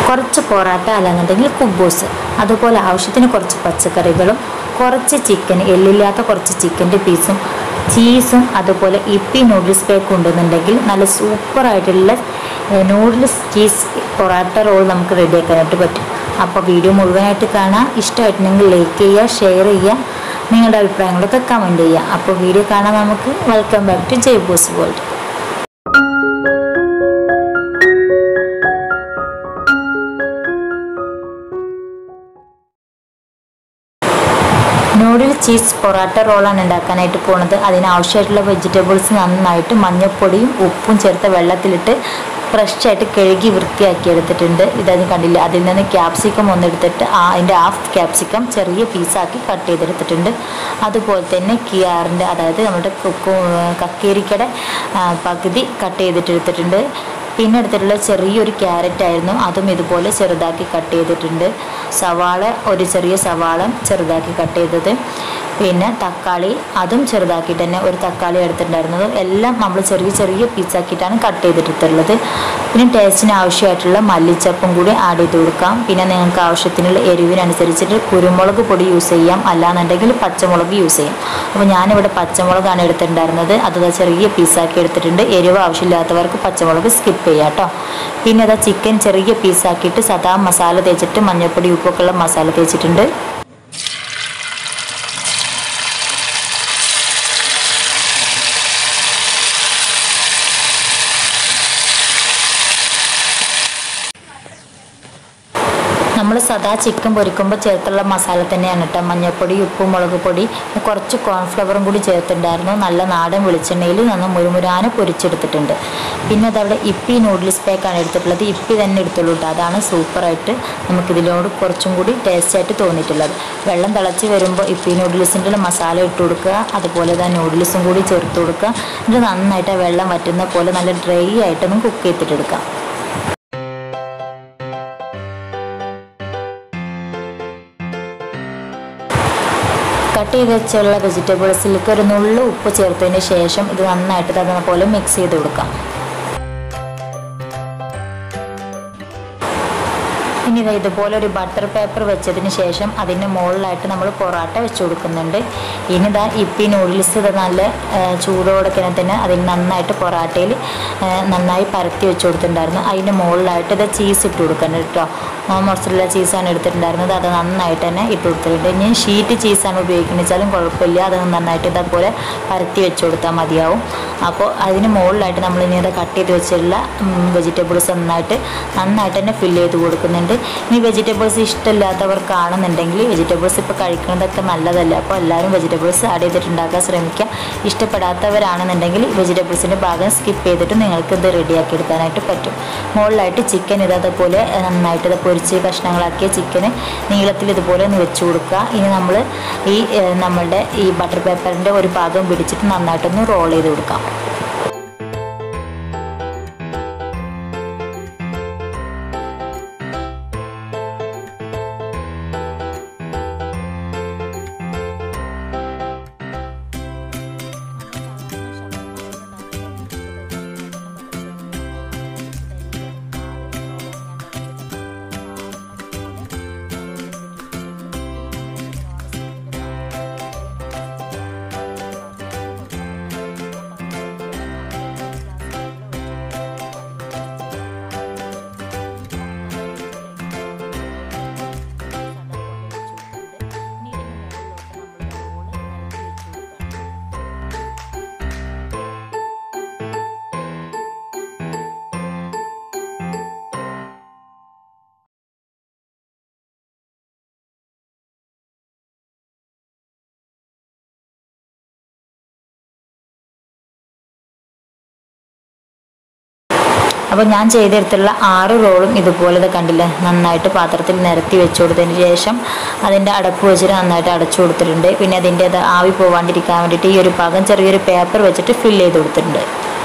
കുറച്ച് പൊറാട്ട അല്ലാന്നുണ്ടെങ്കിൽ കുബൂസ് അതുപോലെ ആവശ്യത്തിന് കുറച്ച് പച്ചക്കറികളും കുറച്ച് ചിക്കൻ എല്ലില്ലാത്ത കുറച്ച് ചിക്കൻ്റെ പീസും ചീസും അതുപോലെ ഇപ്പി നൂഡിൽസ് പേക്ക് ഉണ്ടെന്നുണ്ടെങ്കിൽ നല്ല സൂപ്പറായിട്ടുള്ള നൂഡിൽസ് ചീസ് പൊറാട്ട റോൾ നമുക്ക് റെഡിയാക്കാനായിട്ട് പറ്റും അപ്പോൾ വീഡിയോ മുഴുവനായിട്ട് കാണാം ഇഷ്ടമായിട്ടുണ്ടെങ്കിൽ ലൈക്ക് ചെയ്യുക ഷെയർ ചെയ്യുക നിങ്ങളുടെ അഭിപ്രായങ്ങളൊക്കെ കമൻറ്റ് ചെയ്യുക അപ്പോൾ വീഡിയോ കാണാൻ നമുക്ക് വെൽക്കം ബാക്ക് ടു ജയ്ബൂസ് വേൾഡ് നൂഡിൽ ചീസ് പൊറാട്ട റോളാണ് ഉണ്ടാക്കാനായിട്ട് പോണത് അതിനാവശ്യമായിട്ടുള്ള വെജിറ്റബിൾസ് നന്നായിട്ട് മഞ്ഞൾപ്പൊടിയും ഉപ്പും ചേർത്ത വെള്ളത്തിലിട്ട് ഫ്രഷ് ആയിട്ട് കഴുകി വൃത്തിയാക്കി എടുത്തിട്ടുണ്ട് ഇതതിന് കണ്ടില്ല അതിൽ നിന്ന് ക്യാപ്സിക്കം ഒന്നെടുത്തിട്ട് ആ അതിൻ്റെ ഹാഫ് ക്യാപ്സിക്കം ചെറിയ പീസാക്കി കട്ട് ചെയ്തെടുത്തിട്ടുണ്ട് അതുപോലെ തന്നെ കിയാറിൻ്റെ അതായത് നമ്മുടെ കുക്കു കക്കേരിക്കയുടെ ആ, പകുതി കട്ട് ചെയ്തിട്ട് എടുത്തിട്ടുണ്ട് പിന്നെ എടുത്തിട്ടുള്ള ചെറിയൊരു ക്യാരറ്റ് ആയിരുന്നു അതും ഇതുപോലെ ചെറുതാക്കി കട്ട് ചെയ്തിട്ടുണ്ട് സവാള ഒരു ചെറിയ സവാള ചെറുതാക്കി കട്ട് ചെയ്തത് പിന്നെ തക്കാളി അതും ചെറുതാക്കിയിട്ട് തന്നെ ഒരു തക്കാളി എടുത്തിട്ടുണ്ടായിരുന്നത് എല്ലാം നമ്മൾ ചെറിയ ചെറിയ പീസാക്കിയിട്ടാണ് കട്ട് ചെയ്തിട്ടുള്ളത് പിന്നെ ടേസ്റ്റിന് ആവശ്യമായിട്ടുള്ള മല്ലിച്ചപ്പും കൂടി ആഡ് ചെയ്ത് കൊടുക്കാം പിന്നെ നിങ്ങൾക്ക് ആവശ്യത്തിനുള്ള എരിവിനനുസരിച്ചിട്ട് കുരുമുളക് പൊടി യൂസ് ചെയ്യാം അല്ലാന്നുണ്ടെങ്കിൽ പച്ചമുളക് യൂസ് ചെയ്യാം അപ്പോൾ ഞാനിവിടെ പച്ചമുളകാണ് എടുത്തിട്ടുണ്ടായിരുന്നത് അത് ദാ ചെറിയ പീസാക്കി എടുത്തിട്ടുണ്ട് എരിവ് ആവശ്യമില്ലാത്തവർക്ക് പച്ചമുളക് സ്കിപ്പ് ചെയ്യാം കേട്ടോ പിന്നെ അതാ ചിക്കൻ ചെറിയ പീസാക്കിയിട്ട് സദാ മസാല തേച്ചിട്ട് മഞ്ഞൾപ്പൊടി ഉപ്പൊക്കെ ഉള്ള മസാല തേച്ചിട്ടുണ്ട് നമ്മൾ സദാ ചിക്കൻ പൊരിക്കുമ്പോൾ ചേർത്തുള്ള മസാല തന്നെയാണ് കേട്ടോ മഞ്ഞൾപ്പൊടി ഉപ്പും മുളക് പൊടി കുറച്ച് കോൺഫ്ലവറും കൂടി ചേർത്തിട്ടുണ്ടായിരുന്നു നല്ല നാടൻ വെളിച്ചെണ്ണയിൽ നന്ന് മുരുമുരാന് പൊരിച്ചെടുത്തിട്ടുണ്ട് പിന്നെ അതവിടെ ഇപ്പി നൂഡിൽസ് പാക്കാണ് എടുത്തിട്ടുള്ളത് ഇപ്പി തന്നെ എടുത്തുള്ളൂ കേട്ടോ അതാണ് സൂപ്പറായിട്ട് നമുക്കിതിനോട് കുറച്ചും കൂടി ടേസ്റ്റായിട്ട് തോന്നിയിട്ടുള്ളത് വെള്ളം തിളച്ച് വരുമ്പോൾ ഇപ്പി നൂഡിൽസിൻ്റെ മസാല ഇട്ട് കൊടുക്കുക അതുപോലെ തന്നെ നൂഡിൽസും കൂടി ചേർത്ത് കൊടുക്കുക എന്നിട്ട് നന്നായിട്ട് ആ വെള്ളം വറ്റുന്ന പോലെ നല്ല ഡ്രൈ ആയിട്ടൊന്ന് കുക്ക് ചെയ്തിട്ടെടുക്കാം കട്ട് ചെയ്ത് വെച്ചുള്ള വെജിറ്റബിൾസിലേക്ക് ഒരു നുള്ളു ഉപ്പ് ചേർത്തതിന് ശേഷം ഇത് നന്നായിട്ട് തന്ന പോലെ മിക്സ് ചെയ്ത് കൊടുക്കാം ഇനി ദാ ഇതുപോലെ ഒരു ബട്ടർ പേപ്പർ വെച്ചതിന് ശേഷം അതിൻ്റെ മുകളിലായിട്ട് നമ്മൾ പൊറാട്ട വെച്ച് കൊടുക്കുന്നുണ്ട് ഇനി ഇതാ ഇപ്പി നൂഡിൽസ് ഇത് നല്ല ആ, ചൂടോടെ തന്നെ അതിന് നന്നായിട്ട് പൊറാട്ടയിൽ ആ, നന്നായി പരത്തി വെച്ച് കൊടുത്തിട്ടുണ്ടായിരുന്നു അതിൻ്റെ മുകളിലായിട്ട് ഇത് ചീസ് ഇട്ട് കൊടുക്കണം കേട്ടോ മൊസറല്ല ചീസാണ് എടുത്തിട്ടുണ്ടായിരുന്നത് അത് നന്നായിട്ട് തന്നെ ഇട്ട് കൊടുത്തിട്ടുണ്ട് ഇനി ഷീറ്റ് ചീസാണ് ഉപയോഗിക്കുന്നത് വെച്ചാലും കുഴപ്പമില്ല അത് നന്നായിട്ട് ഇതേപോലെ പരത്തി വെച്ച് കൊടുത്താൽ മതിയാവും അപ്പോൾ അതിന് മുകളിലായിട്ട് നമ്മൾ ഇനി ഇത് കട്ട് ചെയ്ത് വെച്ചിട്ടുള്ള വെജിറ്റബിൾസ് നന്നായിട്ട് നന്നായിട്ട് തന്നെ ഫില്ല് ചെയ്ത് കൊടുക്കുന്നുണ്ട് ഇനി വെജിറ്റബിൾസ് ഇഷ്ടമില്ലാത്തവർക്കാണെന്നുണ്ടെങ്കിൽ വെജിറ്റബിൾസ് ഇപ്പോൾ കഴിക്കുന്നതൊക്കെ നല്ലതല്ല അപ്പോൾ എല്ലാവരും വെജിറ്റബിൾസ് ആഡ് ചെയ്തിട്ടുണ്ടാക്കാൻ ശ്രമിക്കുക ഇഷ്ടപ്പെടാത്തവരാണെന്നുണ്ടെങ്കിൽ വെജിറ്റബിൾസിൻ്റെ ഭാഗം സ്കിപ്പ് ചെയ്തിട്ട് നിങ്ങൾക്ക് ഇത് റെഡിയാക്കി എടുക്കാനായിട്ട് പറ്റും മുകളിലായിട്ട് ചിക്കൻ ഇത് അതുപോലെ നന്നായിട്ട് ഇത് പൊരിച്ച് കഷ്ണങ്ങളാക്കിയ ചിക്കന് നീളത്തിൽ ഇതുപോലെ ഒന്ന് വെച്ച് കൊടുക്കുക ഇനി നമ്മൾ ഈ ഏഹ്, നമ്മളുടെ ഈ ബട്ടർ പേപ്പറിൻ്റെ ഒരു ഭാഗം പിടിച്ചിട്ട് നന്നായിട്ടൊന്ന് റോൾ ചെയ്ത് കൊടുക്കാം അപ്പോൾ ഞാൻ ചെയ്തെടുത്തുള്ള ആറ് റോളും ഇതുപോലെ ഇത് കണ്ടില്ലേ നന്നായിട്ട് പാത്രത്തിൽ നിരത്തി വെച്ച് കൊടുത്തതിന് ശേഷം അതിൻ്റെ അടപ്പ് വെച്ചിട്ട് നന്നായിട്ട് അടച്ചു കൊടുത്തിട്ടുണ്ട് പിന്നെ അതിൻ്റെ അത് ആവി പോവാണ്ടിരിക്കാൻ വേണ്ടിയിട്ട് ഈ ഒരു ഭാഗം ചെറിയൊരു പേപ്പർ വെച്ചിട്ട് ഫില്ല് ചെയ്ത് കൊടുത്തിട്ടുണ്ട്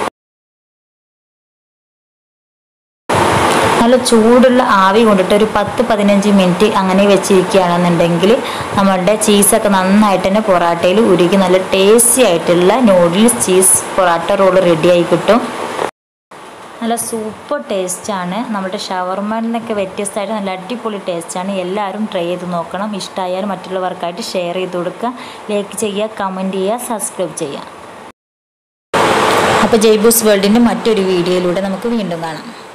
നല്ല ചൂടുള്ള ആവി കൊണ്ടിട്ട് ഒരു പത്ത് പതിനഞ്ച് മിനിറ്റ് അങ്ങനെ വെച്ചിരിക്കുകയാണെന്നുണ്ടെങ്കിൽ നമ്മളുടെ ചീസൊക്കെ നന്നായിട്ട് തന്നെ പൊറാട്ടയിൽ ഉരുകി നല്ല ടേസ്റ്റി ആയിട്ടുള്ള നൂഡിൽസ് ചീസ് പൊറാട്ട റോൾ റെഡിയായി കിട്ടും നല്ല സൂപ്പർ ടേസ്റ്റാണ് നമ്മുടെ ഷവർമയിൽ നിന്നൊക്കെ വ്യത്യസ്തമായിട്ട് നല്ല അടിപൊളി ടേസ്റ്റാണ് എല്ലാവരും ട്രൈ ചെയ്ത് നോക്കണം ഇഷ്ടമായാൽ മറ്റുള്ളവർക്കായിട്ട് ഷെയർ ചെയ്ത് കൊടുക്കുക ലൈക്ക് ചെയ്യുക കമൻറ്റ് ചെയ്യുക സബ്സ്ക്രൈബ് ചെയ്യുക അപ്പോൾ ജയ്ബൂസ് വേൾഡിൻ്റെ മറ്റൊരു വീഡിയോയിലൂടെ നമുക്ക് വീണ്ടും കാണാം